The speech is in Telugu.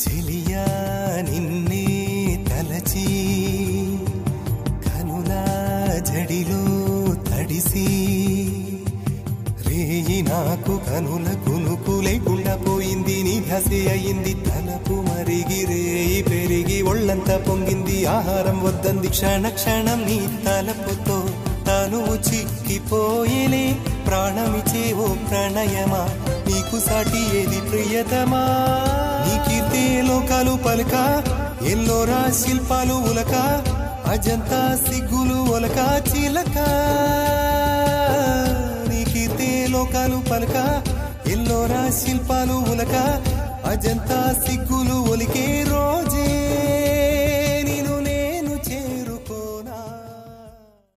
చెలియా నిన్నే తలచి కనులా జడిలో తడిసి రేయి నాకు కనుల కునుకు లేకుండా పోయింది నీ ధ్యాసే అయింది తలపు మరిగి రేయి పెరిగి ఒళ్ళంతా పొంగింది ఆహారం వద్దంది క్షణ క్షణం నీ తలపుతో తను చిక్కిపోయేలే ప్రాణమిచే ఓ ప్రణయమా నీకు సాటి ఏది ప్రియతమా నీ కీర్తే లోకాలు పలుక ఎల్లోరా శిల్పాలు ఉలక అజంతా సిగ్గులు ఒలక చిలక నీ కీర్తే లోకాలు పలుక ఎల్లోరా శిల్పాలు ఉలక అజంతా సిగ్గులు ఒలికే రోజే